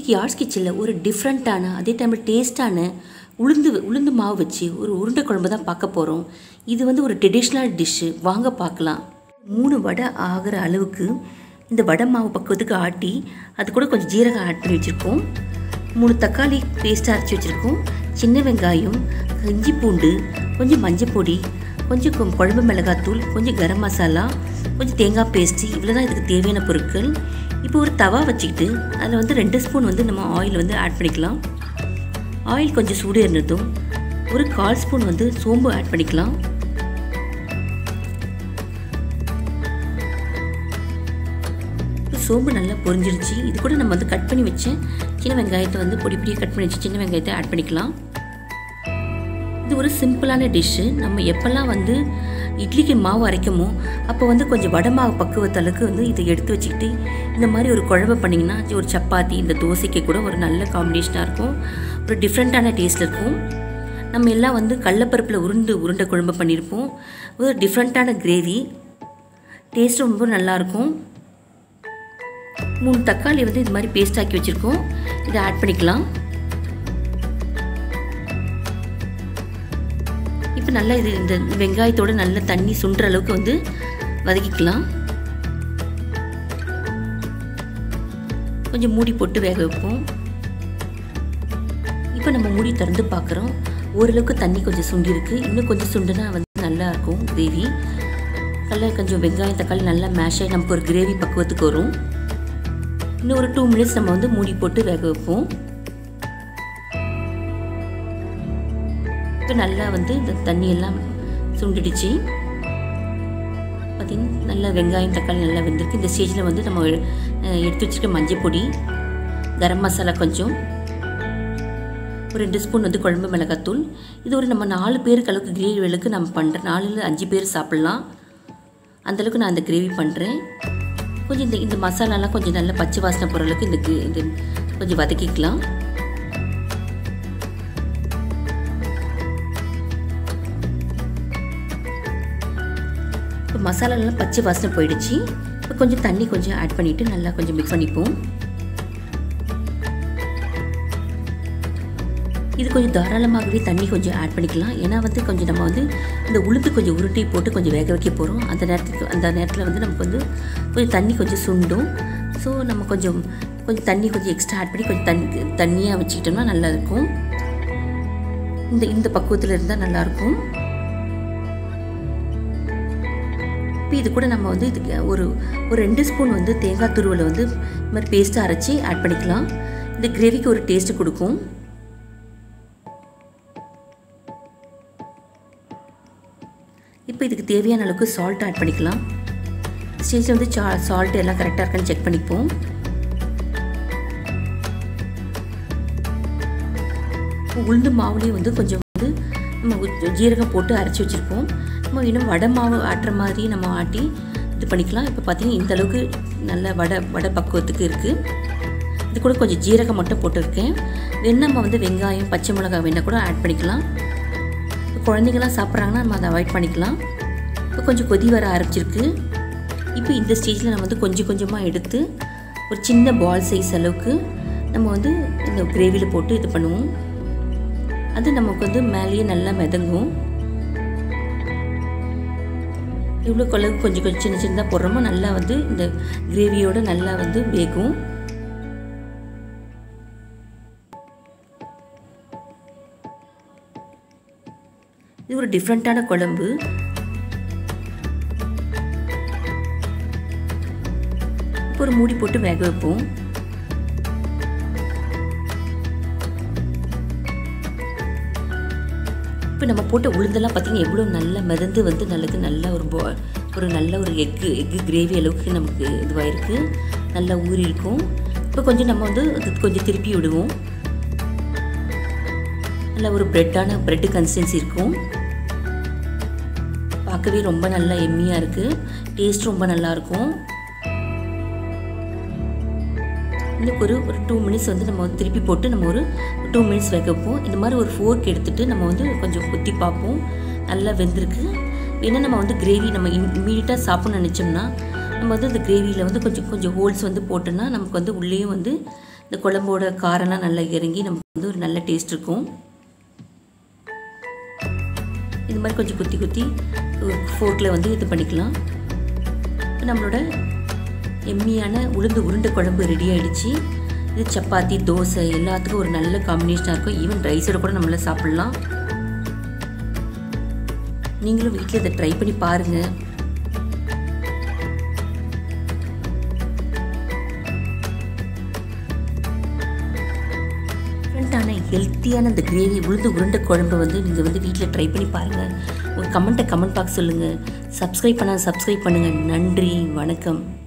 இன்றைக்கி யார்ஸ் கிச்சனில் ஒரு டிஃப்ரெண்ட்டான அதே டைமில் டேஸ்ட்டான உளுந்து உளுந்து மாவு வச்சு ஒரு உருண்டை குழம்பு தான் பார்க்க போகிறோம் இது வந்து ஒரு ட்ரெடிஷ்னல் டிஷ்ஷு வாங்க பார்க்கலாம் மூணு வடை ஆகிற அளவுக்கு இந்த வடை மாவு பக்குவத்துக்கு ஆட்டி அது கூட கொஞ்சம் ஜீரகம் ஆட் பண்ணி வச்சுருக்கோம் மூணு தக்காளி பேஸ்ட்டாக அரைச்சி வச்சுருக்கோம் சின்ன வெங்காயம் இஞ்சி பூண்டு கொஞ்சம் மஞ்சள் பொடி கொஞ்சம் கொ- குழம்பு மிளகாத்தூள் கொஞ்சம் கரம் மசாலா கொஞ்சம் தேங்காய் பேஸ்ட்டு இவ்வளோ தான் இதுக்கு தேவையான பொருட்கள் இப்போ ஒரு தவா வச்சுக்கிட்டு அதில் வந்து ரெண்டு ஸ்பூன் வந்து நம்ம ஆயில் வந்து ஆட் பண்ணிக்கலாம் ஆயில் கொஞ்சம் சூடு இருந்ததும் ஒரு கால் ஸ்பூன் வந்து சோம்பு ஆட் பண்ணிக்கலாம் இப்போ சோம்பு நல்லா பொரிஞ்சிருச்சு இது கூட நம்ம வந்து கட் பண்ணி வச்ச சின்ன வெங்காயத்தை வந்து பொடி பொடியாக கட் பண்ணி வச்சு சின்ன வெங்காயத்தை ஆட் பண்ணிக்கலாம் இது ஒரு சிம்பிளான டிஷ்ஷு நம்ம எப்போல்லாம் வந்து இட்லிக்கு மாவு அரைக்கமோ அப்போ வந்து கொஞ்சம் வடை மாவு பக்குவத்தளவுக்கு வந்து இதை எடுத்து வச்சுக்கிட்டு இந்த மாதிரி ஒரு குழம்பு பண்ணிங்கன்னா ஒரு சப்பாத்தி இந்த தோசைக்கு கூட ஒரு நல்ல காம்பினேஷனாக இருக்கும் ஒரு டிஃப்ரெண்ட்டான டேஸ்ட் இருக்கும் நம்ம எல்லாம் வந்து கடலப்பருப்பில் உருண்டு உருண்டை குழம்பு பண்ணியிருப்போம் ஒரு டிஃப்ரெண்ட்டான கிரேவி டேஸ்ட் ரொம்ப நல்லாயிருக்கும் மூணு தக்காளி வந்து இது மாதிரி பேஸ்ட் ஆக்கி வச்சுருக்கோம் இதை ஆட் பண்ணிக்கலாம் இப்போ நல்லா இது இந்த வெங்காயத்தோட நல்ல தண்ணி சுண்டுற அளவுக்கு வந்து வதக்கிக்கலாம் கொஞ்சம் மூடி போட்டு வேக வைப்போம் இப்போ நம்ம மூடி திறந்து பார்க்குறோம் ஓரளவுக்கு தண்ணி கொஞ்சம் சுண்டிருக்கு இன்னும் கொஞ்சம் சுண்டுனா வந்து நல்லா இருக்கும் கிரேவி நல்லா கொஞ்சம் வெங்காயம் தக்காளி நல்லா மேஷ் ஆகி நமக்கு ஒரு கிரேவி பக்குவத்துக்கு வரும் இன்னும் ஒரு டூ மினிட்ஸ் நம்ம வந்து மூடி போட்டு வேக வைப்போம் இப்போ நல்லா வந்து இந்த தண்ணி எல்லாம் சுண்டிடுச்சு பார்த்தீங்கன்னா நல்லா வெங்காயம் தக்காளி நல்லா வெந்திருக்கு இந்த ஸ்டேஜில் வந்து நம்ம அஹ், எடுத்து வச்சுருக்க மஞ்சள் பொடி கரம் மசாலா கொஞ்சம் ஒரு ரெண்டு ஸ்பூன் வந்து குழம்பு மிளகாத்தூள் இது ஒரு நம்ம நாலு பேருக்கு அளவுக்கு கிரேவி அளவுக்கு நம்ம பண்ணுறேன் நாலுல அஞ்சு பேர் சாப்பிட்லாம் அந்தளவுக்கு நான் அந்த கிரேவி பண்ணுறேன் கொஞ்சம் இந்த இந்த மசாலாலாம் கொஞ்சம் நல்லா பச்சை வாசனை போகிற அளவுக்கு இந்த gre- இது கொஞ்சம் வதக்கிக்கலாம் இப்போ மசாலாலாம் பச்சை வாசனை போயிடுச்சு இப்போ கொஞ்சம் தண்ணி கொஞ்சம் ஆட் பண்ணிவிட்டு நல்லா கொஞ்சம் மிக்ஸ் பண்ணிப்போம் இது கொஞ்சம் தாராளமாகவே தண்ணி கொஞ்சம் ஆட் பண்ணிக்கலாம் ஏன்னா வந்து கொஞ்சம் நம்ம வந்து இந்த உளுந்து கொஞ்சம் உருட்டி போட்டு கொஞ்சம் வேக வைக்க போகிறோம் அந்த நேரத்துக்கு அந்த நேரத்தில் வந்து நமக்கு வந்து கொஞ்சம் தண்ணி கொஞ்சம் சுண்டும் ஸோ நம்ம கொஞ்சம் கொஞ்சம் தண்ணி கொஞ்சம் எக்ஸ்ட்ரா ஆட் பண்ணி கொஞ்சம் தண்ணி தண்ணியாக வச்சுக்கிட்டோம்னா நல்லா இருக்கும் இந்த இந்த பக்குவத்தில் இருந்தால் நல்லாயிருக்கும் இப்போ இது கூட நம்ம வந்து இதுக்கு ஒரு ஒரு ரெண்டு ஸ்பூன் வந்து தேங்காய் துருவலை வந்து இது மாதிரி பேஸ்ட்டாக அரைச்சி ஆட் பண்ணிக்கலாம் இந்த கிரேவிக்கு ஒரு டேஸ்ட்டு கொடுக்கும் இப்போ இதுக்கு தேவையான அளவுக்கு சால்ட் ஆட் பண்ணிக்கலாம் ஸ்டேஜில் வந்து சா சால்ட் எல்லாம் கரெக்டாக இருக்கான்னு செக் பண்ணிப்போம் உளுந்து மாவுலேயும் வந்து கொஞ்சம் வந்து நம்ம உ- ஜீரகம் போட்டு அரைச்சி வச்சுருப்போம் நம்ம இன்னும் வடை மாவு ஆட்டுற மாதிரி நம்ம ஆட்டி இது பண்ணிக்கலாம் இப்போ பார்த்தீங்கன்னா இந்த அளவுக்கு நல்ல வடை வடை பக்குவத்துக்கு இருக்குது இது கூட கொஞ்சம் ஜீரகம் மட்டும் போட்டிருக்கேன் வேணா நம்ம வந்து வெங்காயம் பச்சை மிளகாய் வேணா கூட ஆட் பண்ணிக்கலாம் இப்போ குழந்தைங்களாம் சாப்பிட்றாங்கன்னா நம்ம அதை அவாய்ட் பண்ணிக்கலாம் இப்போ கொஞ்சம் கொதி வர ஆரம்பிச்சிருக்கு இப்போ இந்த ஸ்டேஜில் நம்ம வந்து கொஞ்சம் கொஞ்சமாக எடுத்து ஒரு சின்ன பால் சைஸ் அளவுக்கு நம்ம வந்து இந்த கிரேவியில் போட்டு இது பண்ணுவோம் அது நமக்கு வந்து மேலேயே நல்லா மிதங்கும் இவ்வளோ கொள்ளவு கொஞ்சம் கொஞ்சம் சின்ன சின்னதாக போடுறோமோ நல்லா வந்து இந்த கிரேவியோட நல்லா வந்து வேகும் இது ஒரு டிஃப்ரெண்ட்டான குழம்பு இப்போ ஒரு மூடி போட்டு வேக வைப்போம் இப்போ நம்ம போட்ட உளுந்தெல்லாம் பார்த்தீங்கன்னா எவ்வளோ நல்லா மிதந்து வந்து நல்லது நல்ல ஒரு போ ஒரு நல்ல ஒரு எக்கு எக்கு கிரேவி அளவுக்கு நமக்கு இதுவாயிருக்கு நல்லா ஊறி இருக்கும் இப்போ கொஞ்சம் நம்ம வந்து அது கொஞ்சம் திருப்பி விடுவோம் நல்ல ஒரு பிரெட்டான பிரெட் கன்சிஸ்டன்சி இருக்கும் பார்க்கவே ரொம்ப நல்லா எம்மியாக இருக்குது டேஸ்ட் ரொம்ப நல்லா இருக்கும் இன்னும் ஒரு ஒரு டூ மினிட்ஸ் வந்து நம்ம வந்து திருப்பி போட்டு நம்ம ஒரு டூ மினிட்ஸ் வேக வைப்போம் இந்த மாதிரி ஒரு ஃபோர்க் எடுத்துட்டு நம்ம வந்து கொஞ்சம் குத்தி பார்ப்போம் நல்லா வெந்திருக்கு வேணா நம்ம வந்து கிரேவி நம்ம இம்மீடியட்டாக சாப்பிட்ணும்னு நினச்சோம்னா நம்ம வந்து இந்த கிரேவியில் வந்து கொஞ்சம் கொஞ்சம் ஹோல்ஸ் வந்து போட்டோன்னா நமக்கு வந்து உள்ளேயும் வந்து இந்த குழம்போட காரம்லாம் நல்லா இறங்கி நமக்கு வந்து ஒரு நல்ல டேஸ்ட் இருக்கும் இந்த மாதிரி கொஞ்சம் குத்தி குத்தி ஃபோர்க்கில் வந்து இது பண்ணிக்கலாம் இப்போ நம்மளோட எம்மியான உளுந்து உருண்டை குழம்பு ரெடி ஆயிடுச்சு இது சப்பாத்தி தோசை எல்லாத்துக்கும் ஒரு நல்ல காம்பினேஷனாக இருக்கும் ஈவன் ரைஸோட கூட நம்மள சாப்பிட்லாம் நீங்களும் வீட்டில் இதை ட்ரை பண்ணி பாருங்கள் டிஃப்ரெண்ட்டான ஹெல்த்தியான இந்த கிரேவி உளுந்து உருண்டை குழம்பு வந்து நீங்கள் வந்து வீட்டில் ட்ரை பண்ணி பாருங்கள் உங்கள் கமெண்ட்டை கமெண்ட் பாக்ஸ் சொல்லுங்கள் சப்ஸ்கிரைப் பண்ணால் சப்ஸ்கிரைப் பண்ணுங்கள் நன்றி வணக்கம்